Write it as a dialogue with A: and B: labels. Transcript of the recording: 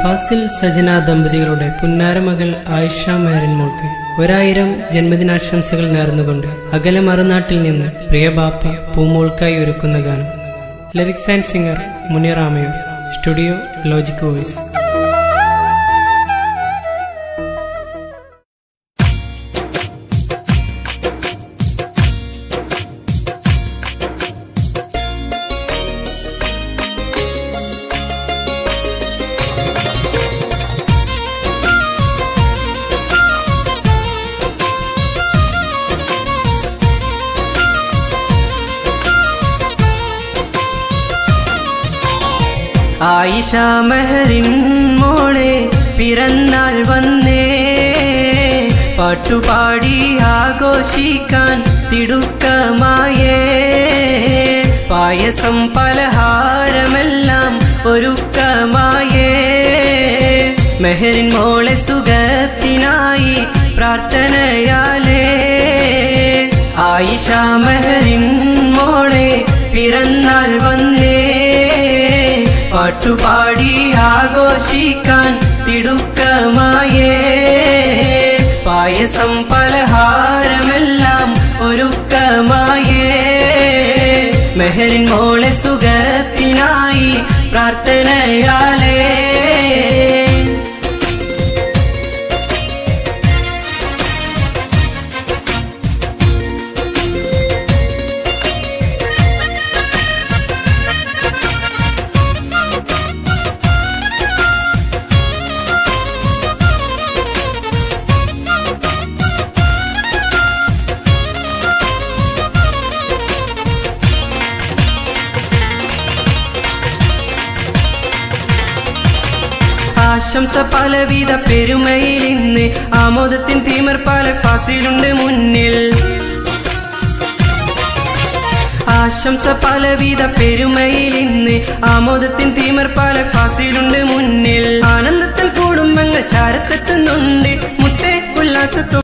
A: ഫാസിൽ സജന ദമ്പതികളുടെ പുന്നാരമകൾ ആയിഷ മേരൻ മോൾക്ക് ഒരായിരം ജന്മദിനാശംസകൾ നേർന്നുകൊണ്ട് അകലെ മറുനാട്ടിൽ നിന്ന് പ്രിയ ബാപ്പ പൂമോൾക്കായി ഒരുക്കുന്ന ഗാനം lyrics and singer Muneer Amayur studio logic voice
B: Ayisha Meharin മോളെ പിറന്നാൾ വന്നേ പാട്ടുപാടി ആഘോഷിക്കാൻ തിടുക്കമായേ പായസം പലഹാരമെല്ലാം ഒരുക്കമായേ മെഹറിൻ മോളെ സുഖത്തിനായി പ്രാർത്ഥനയാലേ ആയിഷ മെഹറിൻ മോളെ പിറന്നാൾ വന്നേ പാട്ടുപാടി ആഘോഷിക്കാൻ തിടുക്കമായേ പായസം പലഹാരമെല്ലാം ഒരുക്കമായേ മെഹറിൻ മോളെ സുഖത്തിനായി പ്രാർത്ഥനയാലേ ആശംസ പലവിധ പെരുമയിൽ ഇന്ന് ആമോദത്തിൻ തീമർ പല ഫാസിലുണ്ട് മുന്നിൽ ആശംസ പലവിധ പെരുമയിൽ ഇന്ന് ആമോദത്തിൻ തീമർ പല ഫാസിലുണ്ട് മുന്നിൽ ആനന്ദത്തിൽ കുടുംബങ്ങൾ ചാരത്തെത്തുന്നുണ്ട് മുത്തേ ഉല്ലാസത്തോ